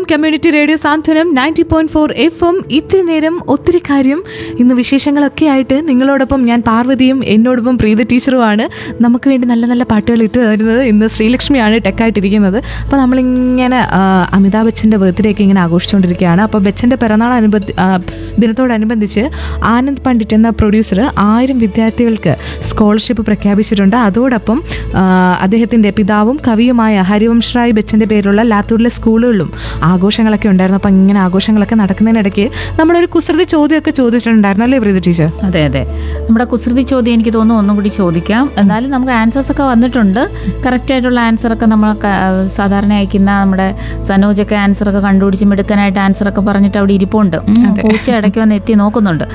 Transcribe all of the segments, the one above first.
Community radio Santhwanam ninety point four F M ഇത്തിരി നേരം ഒത്തിരി കാര്യം ഇന്ന് വിശേഷങ്ങളൊക്കെ ആയിട്ട് നിങ്ങളോടൊപ്പം ഞാൻ പാർവതിയും എന്നോടൊപ്പം പ്രീത ടീച്ചറുമാണ് നമുക്ക് വേണ്ടി നല്ല നല്ല പാട്ടുകൾ ഇട്ട് തരുന്നത് ഇന്ന് ശ്രീലക്ഷ്മിയാണ് ടെക്കായിട്ടിരിക്കുന്നത് അപ്പോൾ നമ്മളിങ്ങനെ ആ, അമിതാഭ് ബച്ചൻ്റെ ബർത്ത്ഡേ ഒക്കെ ഇങ്ങനെ ആഘോഷിച്ചുകൊണ്ടിരിക്കുകയാണ് അപ്പോൾ ബച്ചൻ്റെ പിറന്നാൾ അനുബന്ധി ആ, ദിനത്തോടനുബന്ധിച്ച് ആനന്ദ് പണ്ഡിറ്റ് എന്ന പ്രൊഡ്യൂസർ ആയിരം വിദ്യാർത്ഥികൾക്ക് സ്കോളർഷിപ്പ് പ്രഖ്യാപിച്ചിട്ടുണ്ട് അതോടൊപ്പം ആ, അദ്ദേഹത്തിൻ്റെ പിതാവും കവിയുമായ ഹരിവംശ് റായ് ബച്ചൻ്റെ പേരുള്ള ലാത്തൂരിലെ സ്കൂളുകളിലും ആഘോഷങ്ങളൊക്കെ ഉണ്ടായിരുന്നു അപ്പം ഇങ്ങനെ ആഘോഷങ്ങളൊക്കെ നടക്കുന്നതിനിടയ്ക്ക് നമ്മളൊരു കുസൃതി ചോദ്യമൊക്കെ ചോദിച്ചിട്ടുണ്ടായിരുന്നു അല്ലേ പ്രീത ടീച്ചർ അതെ അതെ നമ്മുടെ കുസൃതി ചോദ്യം എനിക്ക് തോന്നുന്നു ഒന്നും കൂടി ചോദിക്കാം എന്നാലും നമുക്ക് ആൻസേഴ്സ് ഒക്കെ വന്നിട്ടുണ്ട് കറക്റ്റ് ആയിട്ടുള്ള ആൻസർ ഒക്കെ നമ്മൾ ക- സാധാരണ അയക്കുന്ന നമ്മുടെ സനോജൊക്കെ ആൻസർ ഒക്കെ കണ്ടുപിടിച്ച് മിടുക്കനായിട്ട് ആൻസർ ഒക്കെ പറഞ്ഞിട്ട് അവിടെ ഇരിപ്പുണ്ട് ഉം, പൂച്ച ഇടയ്ക്ക് വന്ന് എത്തി നോക്കുന്നുണ്ട്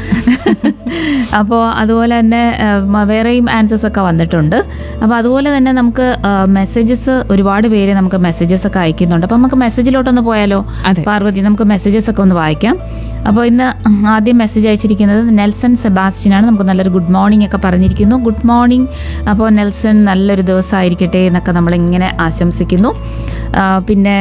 അപ്പോൾ അതുപോലെ തന്നെ ആ, മ- വേറെയും ആൻസേഴ്സ് ഒക്കെ വന്നിട്ടുണ്ട് അപ്പോൾ അതുപോലെ തന്നെ നമുക്ക് മെസ്സേജസ് ഒരുപാട് പേര് നമുക്ക് മെസ്സേജസ് ഒക്കെ അയക്കുന്നുണ്ട് അപ്പോൾ നമുക്ക് മെസ്സേജിലോട്ടൊന്ന് പോയാലോ അതെ. പാർവതി നമുക്ക് മെസ്സേജസ് ഒക്കെ ഒന്ന് വായിക്കാം അപ്പോൾ ഇന്ന് ആദ്യം മെസ്സേജ് അയച്ചിരിക്കുന്നത് നെൽസൺ സെബാസ്റ്റ്യൻ ആണ് നമുക്ക് നല്ലൊരു ഗുഡ് മോർണിംഗ് ഒക്കെ പറഞ്ഞിരിക്കുന്നു ഗുഡ് മോർണിംഗ് അപ്പോൾ നെൽസൺ നല്ലൊരു ദിവസമായിരിക്കട്ടെ എന്നൊക്കെ നമ്മളിങ്ങനെ ആശംസിക്കുന്നു ആ, പിന്നെ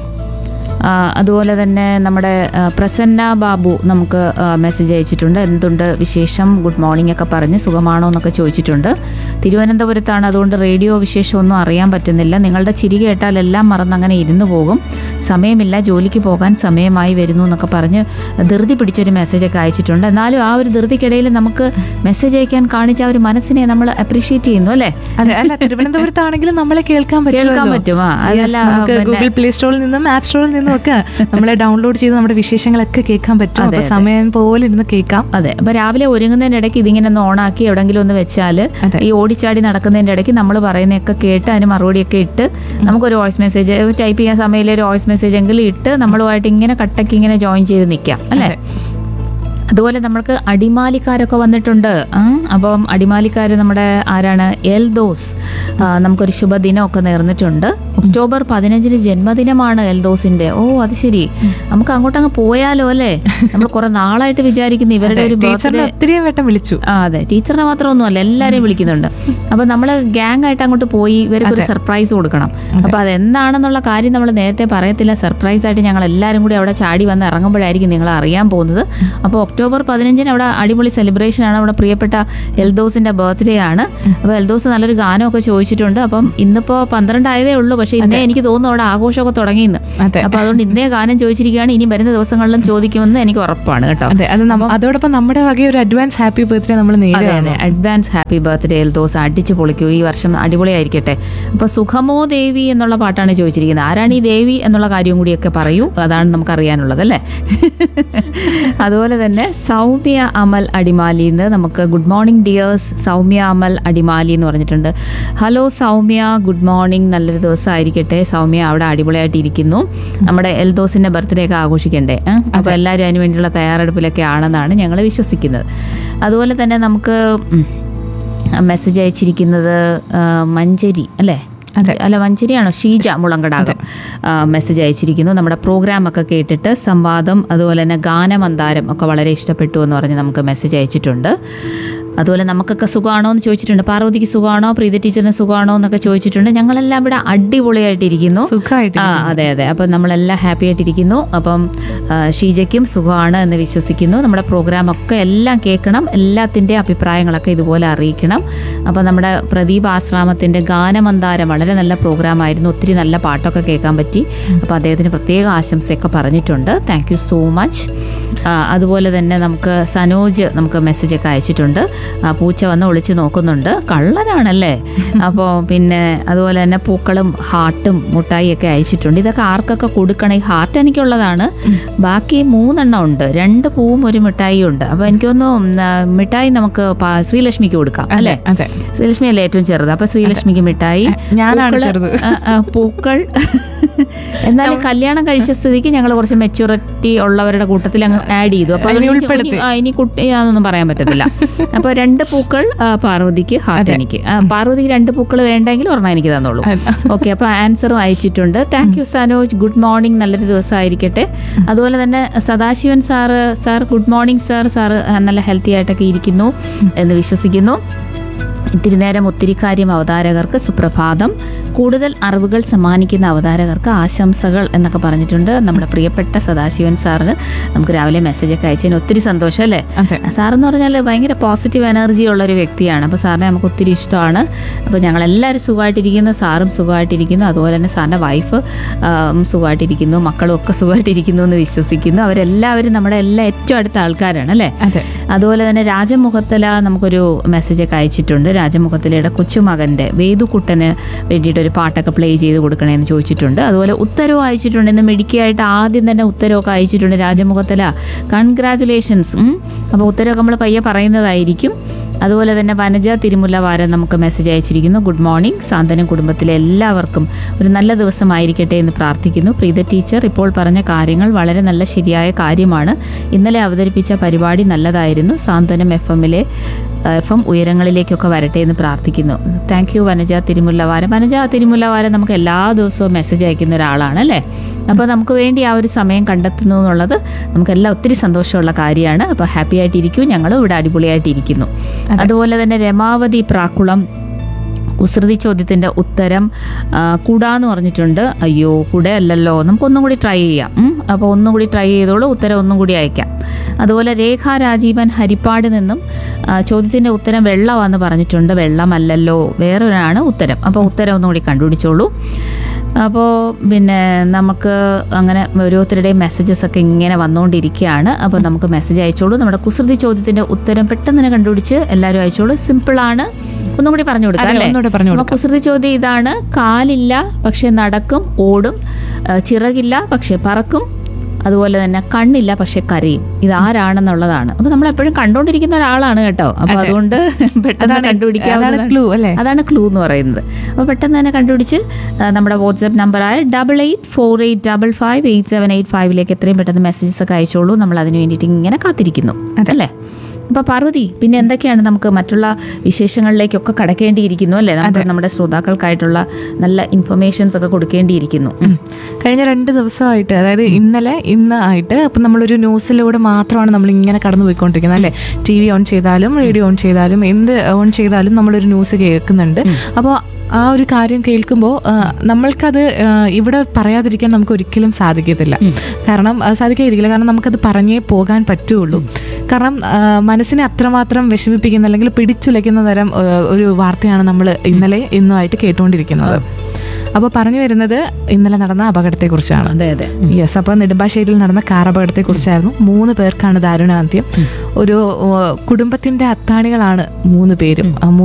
ആ, അതുപോലെ തന്നെ നമ്മുടെ ആ, പ്രസന്ന ബാബു നമുക്ക് ആ, മെസ്സേജ് അയച്ചിട്ടുണ്ട് എന്തുണ്ട് വിശേഷം ഗുഡ് മോർണിംഗ് ഒക്കെ പറഞ്ഞ് സുഖമാണോ എന്നൊക്കെ ചോദിച്ചിട്ടുണ്ട് തിരുവനന്തപുരത്താണ് അതുകൊണ്ട് റേഡിയോ വിശേഷമൊന്നും അറിയാൻ പറ്റുന്നില്ല നിങ്ങളുടെ ചിരി കേട്ടാൽ എല്ലാം മറന്ന് അങ്ങനെ ഇരുന്നു പോകും സമയമില്ല ജോലിക്ക് പോകാൻ സമയമായി വരുന്നു എന്നൊക്കെ പറഞ്ഞ് ധൃതി പിടിച്ചൊരു മെസ്സേജൊക്കെ അയച്ചിട്ടുണ്ട് എന്നാലും ആ ഒരു ധൃതിക്കിടയിൽ നമുക്ക് മെസ്സേജ് അയക്കാൻ കാണിച്ച ആ ഒരു മനസ്സിനെ നമ്മൾ അപ്രീഷിയേറ്റ് ചെയ്യുന്നു അല്ലേ അതെ അല്ല തിരുവനന്തപുരത്താണെങ്കിലും നമ്മളെ കേൾക്കാൻ കേൾക്കാൻ പറ്റുമല്ലോ. പറ്റും ആ Yes, അതല്ല നമുക്ക് പിന്നെ- ഗൂഗിൾ പ്ലേ സ്റ്റോറിൽ നിന്നും ആപ്പ് സ്റ്റോറിൽ നിന്നും ഒക്കെ നമ്മളെ ഡൗൺലോഡ് ചെയ്ത് നമ്മുടെ വിശേഷങ്ങളൊക്കെ കേൾക്കാൻ പറ്റും അതെ, അപ്പൊ അതെ. സമയം പോലെ ഇരുന്ന് കേൾക്കാം അതെ അപ്പൊ രാവിലെ ഒരുങ്ങുന്നതിന്റെ ഇടയ്ക്ക് ഇതിങ്ങനെ ഒന്ന് ഓണാക്കി എവിടെങ്കിലും ഒന്ന് വെച്ചാൽ അതെ. ഈ ഓടിച്ചാടി നടക്കുന്നതിന്റെ ഇടയ്ക്ക് നമ്മൾ പറയുന്നതൊക്കെ കേട്ട് അതിന് മറുപടിയൊക്കെ ഇട്ട് നമുക്കൊരു വോയിസ് മെസ്സേജ് ടൈപ്പ് ചെയ്യാൻ സമയത്ത് ഒരു വോയിസ് മെസ്സേജ് എങ്കിലും ഇട്ട് നമ്മളുമായിട്ട് ഇങ്ങനെ കട്ടക്ക് ഇങ്ങനെ ജോയിൻ ചെയ്ത് നിൽക്കാം അല്ലേ അതെ. അതുപോലെ നമ്മൾക്ക് അടിമാലിക്കാരൊക്കെ വന്നിട്ടുണ്ട് ആ, അപ്പം അടിമാലിക്കാർ നമ്മുടെ ആരാണ് എൽ ദോസ് ആ, നമുക്കൊരു ശുഭദിനമൊക്കെ നേർന്നിട്ടുണ്ട് ഒക്ടോബർ പതിനഞ്ചിന് ജന്മദിനമാണ് എൽ ദോസിന്റെ ഓ അത് ശരി നമുക്ക് അങ്ങോട്ട് അങ്ങ് പോയാലോ അല്ലേ നമ്മൾ കുറെ നാളായിട്ട് വിചാരിക്കുന്നു ഇവരുടെ ഒരു ടീച്ചറിനെ ബർത്ത്ഡേ ഒത്തിരി വട്ടം വിളിച്ചു ആ അതെ ടീച്ചറിനെ മാത്രമൊന്നുമല്ല എല്ലാവരെയും വിളിക്കുന്നുണ്ട് അപ്പൊ നമ്മൾ ഗ്യാങ് ആയിട്ട് അങ്ങോട്ട് പോയി ഇവർക്ക് ഒരു സർപ്രൈസ് കൊടുക്കണം അപ്പൊ അതെന്താണെന്നുള്ള കാര്യം നമ്മൾ നേരത്തെ പറയത്തില്ല സർപ്രൈസ് ആയിട്ട് ഞങ്ങൾ എല്ലാവരും കൂടി അവിടെ ചാടി വന്ന് ഇറങ്ങുമ്പോഴായിരിക്കും നിങ്ങൾ അറിയാൻ പോകുന്നത് അപ്പോൾ ഒക്ടോബർ പതിനഞ്ചിന് അവിടെ അടിപൊളി സെലിബ്രേഷൻ ആണ് അവിടെ പ്രിയപ്പെട്ട എൽദോസിന്റെ ബർത്ത്ഡേ ആണ് അപ്പോൾ എൽദോസ് നല്ലൊരു ഗാനമൊക്കെ ചോദിച്ചിട്ടുണ്ട് അപ്പം ഇന്നിപ്പോ പന്ത്രണ്ടായതേ ഉള്ളൂ പക്ഷെ ഇന്നേ എനിക്ക് തോന്നുന്നു അവിടെ ആഘോഷമൊക്കെ തുടങ്ങിയെന്ന് അതെ അപ്പൊ അതുകൊണ്ട് ഇന്നേ ഗാനം ചോദിച്ചിരിക്കുകയാണ് ഇനി വരുന്ന ദിവസങ്ങളിലും ചോദിക്കുമെന്ന് എനിക്ക് ഉറപ്പാണ് കേട്ടോ അതെ അത് നമ്മ- അതോടൊപ്പം നമ്മുടെ വക ഒരു അഡ്വാൻസ് ഹാപ്പി ബർത്ത്ഡേ നമ്മൾ അതെ നേരെ അതെ അഡ്വാൻസ് ഹാപ്പി ബർത്ത്ഡേ എൽദോസ് അടിച്ചു പൊളിക്കൂ ഈ വർഷം അടിപൊളിയായിരിക്കട്ടെ അപ്പൊ സുഖമോ ദേവി എന്നുള്ള പാട്ടാണ് ചോദിച്ചിരിക്കുന്നത് ആരാണ് ഈ ദേവി എന്നുള്ള കാര്യം കൂടിയൊക്കെ പറയൂ അതാണ് നമുക്ക് അറിയാനുള്ളത് അല്ലേ അതുപോലെ തന്നെ സൗമ്യ അമൽ അടിമാലിന്ന് നമുക്ക് good morning dears Soumya Amal Adimali എന്ന് പറഞ്ഞിട്ടുണ്ട് ഹലോ സൗമ്യ ഗുഡ് മോർണിംഗ് നല്ലൊരു ദിവസമായിരിക്കട്ടെ സൗമ്യ അവിടെ അടിപൊളിയായിട്ട് ഇരിക്കുന്നു നമ്മുടെ എൽദോസിന്റെ ബർത്ത്ഡേ ഒക്കെ ആഘോഷിക്കണ്ടേ ഏ? അപ്പൊ എല്ലാവരും അതിന് വേണ്ടിയുള്ള തയ്യാറെടുപ്പിലൊക്കെ ആണെന്നാണ് ഞങ്ങൾ വിശ്വസിക്കുന്നത് അതുപോലെ തന്നെ നമുക്ക് ഉം, മെസ്സേജ് അയച്ചിരിക്കുന്നത് ആ, മഞ്ചരി അല്ലേ അല്ല മഞ്ചരിയാണോ ഷീജ മുളങ്കടാകം ആ, മെസ്സേജ് അയച്ചിരിക്കുന്നു നമ്മുടെ പ്രോഗ്രാം ഒക്കെ കേട്ടിട്ട് സംവാദം അതുപോലെ തന്നെ ഗാനമന്താരം ഒക്കെ വളരെ ഇഷ്ടപ്പെട്ടു എന്ന് പറഞ്ഞ് നമുക്ക് മെസ്സേജ് അയച്ചിട്ടുണ്ട് അതുപോലെ നമുക്കൊക്കെ സുഖമാണോ എന്ന് ചോദിച്ചിട്ടുണ്ട് പാർവതിക്ക് സുഖമാണോ പ്രീതി ടീച്ചറിന് സുഖമാണോ എന്നൊക്കെ ചോദിച്ചിട്ടുണ്ട് ഞങ്ങളെല്ലാം ഇവിടെ അടിപൊളിയായിട്ടിരിക്കുന്നു സുഖമായിട്ട് ആ അതെ അതെ അപ്പം നമ്മളെല്ലാം ഹാപ്പി ആയിട്ടിരിക്കുന്നു അപ്പം ആ, ഷീജയ്ക്കും സുഖമാണ് എന്ന് വിശ്വസിക്കുന്നു നമ്മുടെ പ്രോഗ്രാം ഒക്കെ എല്ലാം കേൾക്കണം എല്ലാത്തിൻ്റെ അഭിപ്രായങ്ങളൊക്കെ ഇതുപോലെ അറിയിക്കണം അപ്പം നമ്മുടെ പ്രദീപ് ആശ്രാമത്തിൻ്റെ ഗാനമന്താരം വളരെ നല്ല പ്രോഗ്രാം ആയിരുന്നു ഒത്തിരി നല്ല പാട്ടൊക്കെ കേൾക്കാൻ പറ്റി അപ്പോൾ അദ്ദേഹത്തിന് പ്രത്യേക ആശംസയൊക്കെ പറഞ്ഞിട്ടുണ്ട് താങ്ക് യു സോ മച്ച് അതുപോലെ തന്നെ നമുക്ക് സനോജ് നമുക്ക് മെസ്സേജ് ഒക്കെ അയച്ചിട്ടുണ്ട് ആ, പൂച്ച വന്ന് ഒളിച്ച് നോക്കുന്നുണ്ട് കള്ളനാണല്ലേ അപ്പോൾ പിന്നെ അതുപോലെ തന്നെ പൂക്കളും ഹാർട്ടും മുട്ടായി ഒക്കെ അയച്ചിട്ടുണ്ട് ഇതൊക്കെ ആർക്കൊക്കെ കൊടുക്കണം ഈ ഹാർട്ട് എനിക്കുള്ളതാണ് ബാക്കി മൂന്നെണ്ണം ഉണ്ട് രണ്ട് പൂവും ഒരു മിഠായിയും ഉണ്ട് അപ്പോൾ എനിക്കൊന്നും മിഠായി നമുക്ക് പ- ശ്രീലക്ഷ്മിക്ക് കൊടുക്കാം അല്ലേ അതെ ശ്രീലക്ഷ്മി അല്ലേ ഏറ്റവും ചെറുത് അപ്പൊ ശ്രീലക്ഷ്മിക്ക് മിഠായി ഞാനാണ് പൂക്കള്, ചെറുത്. ആ, ആ, പൂക്കൾ എന്നാലും കല്യാണം കഴിച്ച സ്ഥിതിക്ക് ഞങ്ങൾ കുറച്ച് മെച്ചൂരിറ്റി ഉള്ളവരുടെ കൂട്ടത്തിൽ അങ്ങ് ആഡ് ചെയ്തു അപ്പൊ അതിനെ അതുകൊണ്ട് ഉൾപ്പെടുത്തി. ഇനി- ആ, ഇനി കുട്ടി അതൊന്നും പറയാൻ പറ്റത്തില്ല അപ്പൊ രണ്ട് പൂക്കൾ ആ, പാർവതിക്ക് ഹാർട്ട് എനിക്ക് ആ, പാർവതിക്ക് രണ്ട് പൂക്കൾ വേണ്ടെങ്കിൽ ഒരെണ്ണം എനിക്ക് തന്നോളൂ ഓക്കെ അപ്പൊ ആൻസറും അയച്ചിട്ടുണ്ട് thank you Sanoj good morning നല്ലൊരു ദിവസമായിരിക്കട്ടെ അതുപോലെ തന്നെ Sadasivan sir sir good morning sir sir നല്ല ഹെൽത്തി ആയിട്ടൊക്കെ ഇരിക്കുന്നു എന്ന് വിശ്വസിക്കുന്നു ഇത്തിരി നേരം ഒത്തിരി കാര്യം അവതാരകർക്ക് സുപ്രഭാതം കൂടുതൽ അറിവുകൾ സമ്മാനിക്കുന്ന അവതാരകർക്ക് ആശംസകൾ എന്നൊക്കെ പറഞ്ഞിട്ടുണ്ട് നമ്മുടെ പ്രിയപ്പെട്ട സദാശിവൻ സാറിന് നമുക്ക് രാവിലെ മെസ്സേജ് ഒക്കെ അയച്ചതിന് ഒത്തിരി സന്തോഷം അല്ലേ അതെ സാറെന്ന് പറഞ്ഞാൽ ഭയങ്കര പോസിറ്റീവ് എനർജി ഉള്ള ഒരു വ്യക്തിയാണ് അപ്പോൾ സാറിനെ നമുക്ക് ഒത്തിരി ഇഷ്ടമാണ് അപ്പോൾ ഞങ്ങളെല്ലാവരും സുഖമായിട്ടിരിക്കുന്നു സാറും സുഖമായിട്ടിരിക്കുന്നു അതുപോലെ തന്നെ സാറിൻ്റെ വൈഫ് സുഖമായിട്ടിരിക്കുന്നു മക്കളും ഒക്കെ സുഖമായിട്ടിരിക്കുന്നു എന്ന് വിശ്വസിക്കുന്നു അവരെല്ലാവരും നമ്മുടെ എല്ലാ ഏറ്റവും അടുത്ത ആൾക്കാരാണ് അല്ലേ അതെ അതുപോലെ തന്നെ രാജമുഖത്തല നമുക്കൊരു മെസ്സേജ് ഒക്കെ അയച്ചിട്ടുണ്ട് രാജമുഖത്തലയുടെ കൊച്ചുമകൻ്റെ വേദുക്കുട്ടന് വേണ്ടിയിട്ട് ഒരു പാട്ടൊക്കെ പ്ലേ ചെയ്ത് കൊടുക്കണമെന്ന് ചോദിച്ചിട്ടുണ്ട് അതുപോലെ ഉത്തരവ് അയച്ചിട്ടുണ്ട് ഇന്ന് മിടുക്കിയായിട്ട് ആദ്യം തന്നെ ഉത്തരവൊക്കെ അയച്ചിട്ടുണ്ട് രാജമുഖത്തല കൺഗ്രാറ്റുലേഷൻസ് അപ്പോൾ ഉത്തരവൊക്കെ നമ്മൾ പയ്യെ പറയുന്നതായിരിക്കും അതുപോലെ തന്നെ വനജ തിരുമുല്ലവാരൻ നമുക്ക് മെസ്സേജ് അയച്ചിരിക്കുന്നു ഗുഡ് മോർണിംഗ് സാന്ത്വനം കുടുംബത്തിലെ എല്ലാവർക്കും ഒരു നല്ല ദിവസമായിരിക്കട്ടെ എന്ന് പ്രാർത്ഥിക്കുന്നു പ്രീത ടീച്ചർ ഇപ്പോൾ പറഞ്ഞ കാര്യങ്ങൾ വളരെ നല്ല ശരിയായ കാര്യമാണ് ഇന്നലെ അവതരിപ്പിച്ച പരിപാടി നല്ലതായിരുന്നു സാന്ത്വനം എഫ് എമ്മിലെ എഫ് എം ഉയരങ്ങളിലേക്കൊക്കെ വരട്ടെ എന്ന് പ്രാർത്ഥിക്കുന്നു താങ്ക് യു വനജ തിരുമുല്ലവാരൻ വനജ തിരുമുല്ലവാരൻ നമുക്ക് എല്ലാ ദിവസവും മെസ്സേജ് അയക്കുന്ന ഒരാളാണ് അല്ലേ അപ്പോൾ നമുക്ക് വേണ്ടി ആ ഒരു സമയം കണ്ടെത്തുന്നു എന്നുള്ളത് നമുക്കെല്ലാം ഒത്തിരി സന്തോഷമുള്ള കാര്യമാണ് അപ്പോൾ ഹാപ്പി ആയിട്ടിരിക്കൂ ഞങ്ങളും ഇവിടെ അടിപൊളിയായിട്ടിരിക്കുന്നു അതുപോലെ തന്നെ രമാവതി പ്രാക്കുളം കുസൃതി ചോദ്യത്തിൻ്റെ ഉത്തരം ആ, കുടാന്ന് പറഞ്ഞിട്ടുണ്ട് അയ്യോ കുടയല്ലല്ലോ നമുക്കൊന്നും കൂടി ട്രൈ ചെയ്യാം ഉം. അപ്പോൾ ഒന്നും കൂടി ട്രൈ ചെയ്തോളൂ ഉത്തരം ഒന്നും കൂടി അയക്കാം അതുപോലെ രേഖ രാജീവൻ ഹരിപ്പാട് നിന്നും ആ, ചോദ്യത്തിൻ്റെ ഉത്തരം വെള്ളമാണെന്ന് പറഞ്ഞിട്ടുണ്ട് വെള്ളമല്ലല്ലോ വേറൊരാണ് ഉത്തരം അപ്പോൾ ഉത്തരം ഒന്നും കൂടി കണ്ടുപിടിച്ചോളൂ അപ്പോൾ പിന്നെ നമുക്ക് അങ്ങനെ ഓരോരുത്തരുടെയും മെസ്സേജസ് ഒക്കെ ഇങ്ങനെ വന്നുകൊണ്ടിരിക്കുകയാണ് അപ്പോൾ നമുക്ക് മെസ്സേജ് അയച്ചോളൂ നമ്മുടെ കുസൃതി ചോദ്യത്തിൻ്റെ ഉത്തരം പെട്ടെന്ന് തന്നെ കണ്ടുപിടിച്ച് എല്ലാവരും അയച്ചോളൂ സിമ്പിളാണ് ഒന്നും കൂടി പറഞ്ഞു കൊടുക്കാം അതെ, അല്ലേ ഒന്നുകൂടി പറഞ്ഞു അപ്പോൾ കുസൃതി ചോദ്യം ഇതാണ് കാലില്ല പക്ഷെ നടക്കും ഓടും ആ, ചിറകില്ല പക്ഷെ പറക്കും അതുപോലെ തന്നെ കണ്ണില്ല പക്ഷെ കരയും ഇത് ആരാണെന്നുള്ളതാണ് അപ്പൊ നമ്മൾ എപ്പോഴും കണ്ടുകൊണ്ടിരിക്കുന്ന ഒരാളാണ് കേട്ടോ അപ്പൊ അതെ. അതുകൊണ്ട് പെട്ടെന്ന് അതാണ് കണ്ടുപിടിക്കാവുന്നതാണ് ക്ലൂ അല്ലേ അതാണ് ക്ലൂ എന്ന് പറയുന്നത് അപ്പോൾ പെട്ടെന്ന് തന്നെ കണ്ടുപിടിച്ച് ആ, നമ്മുടെ വാട്സാപ്പ് നമ്പറായ double eight four eight double five eight seven eight ഫൈവിലേക്ക് എത്രയും പെട്ടെന്ന് മെസ്സേജസ് ഒക്കെ അയച്ചോളൂ നമ്മൾ അതിന് വേണ്ടിയിട്ട് ഇങ്ങനെ കാത്തിരിക്കുന്നു അല്ലേ അപ്പോൾ പാർവതി പിന്നെ എന്തൊക്കെയാണ് നമുക്ക് മറ്റുള്ള വിശേഷങ്ങളിലേക്കൊക്കെ കടക്കേണ്ടിയിരിക്കുന്നു അല്ലേ നമുക്ക് നമ്മുടെ ശ്രോതാക്കൾക്കായിട്ടുള്ള നല്ല ഇൻഫർമേഷൻസ് ഒക്കെ കൊടുക്കേണ്ടിയിരിക്കുന്നു ഉം. കഴിഞ്ഞ രണ്ട് ദിവസമായിട്ട് അതായത് ഇന്നലെ ഇന്ന് ആയിട്ട് അപ്പം നമ്മളൊരു ന്യൂസിലൂടെ മാത്രമാണ് നമ്മൾ ഇങ്ങനെ കടന്നു പോയിക്കൊണ്ടിരിക്കുന്നത് അല്ലേ ടി വി ഓൺ ചെയ്താലും റേഡിയോ ഓൺ ചെയ്താലും എന്ത് ഓൺ ചെയ്താലും നമ്മളൊരു ന്യൂസ് കേൾക്കുന്നുണ്ട് അപ്പോൾ ആ ഒരു കാര്യം കേൾക്കുമ്പോൾ ആ, നമ്മൾക്കത് ആ, ഇവിടെ പറയാതിരിക്കാൻ നമുക്ക് ഒരിക്കലും സാധിക്കത്തില്ല കാരണം ആ, സാധിക്കാതിരിക്കില്ല കാരണം നമുക്കത് പറഞ്ഞേ പോകാൻ പറ്റുള്ളൂ കാരണം ആ, മനസ്സിനെ അത്രമാത്രം വിഷമിപ്പിക്കുന്ന അല്ലെങ്കിൽ പിടിച്ചുലയ്ക്കുന്ന തരം ആ, ഒരു വാർത്തയാണ് നമ്മൾ ഇന്നലെ ഇന്നുമായിട്ട് കേട്ടുകൊണ്ടിരിക്കുന്നത് അപ്പോൾ പറഞ്ഞു വരുന്നത് ഇന്നലെ നടന്ന അപകടത്തെക്കുറിച്ചാണ് അതെ അതെ യെസ് അപ്പോൾ നെടുമ്പാശ്ശേരിയിൽ നടന്ന കാർ അപകടത്തെക്കുറിച്ചായിരുന്നു മൂന്ന് പേർക്കാണ് ദാരുണാന്ത്യം ഒരു ഏഹ്, കുടുംബത്തിന്റെ അത്താണികളാണ് മൂന്ന് പേരും ആ മൂന്ന്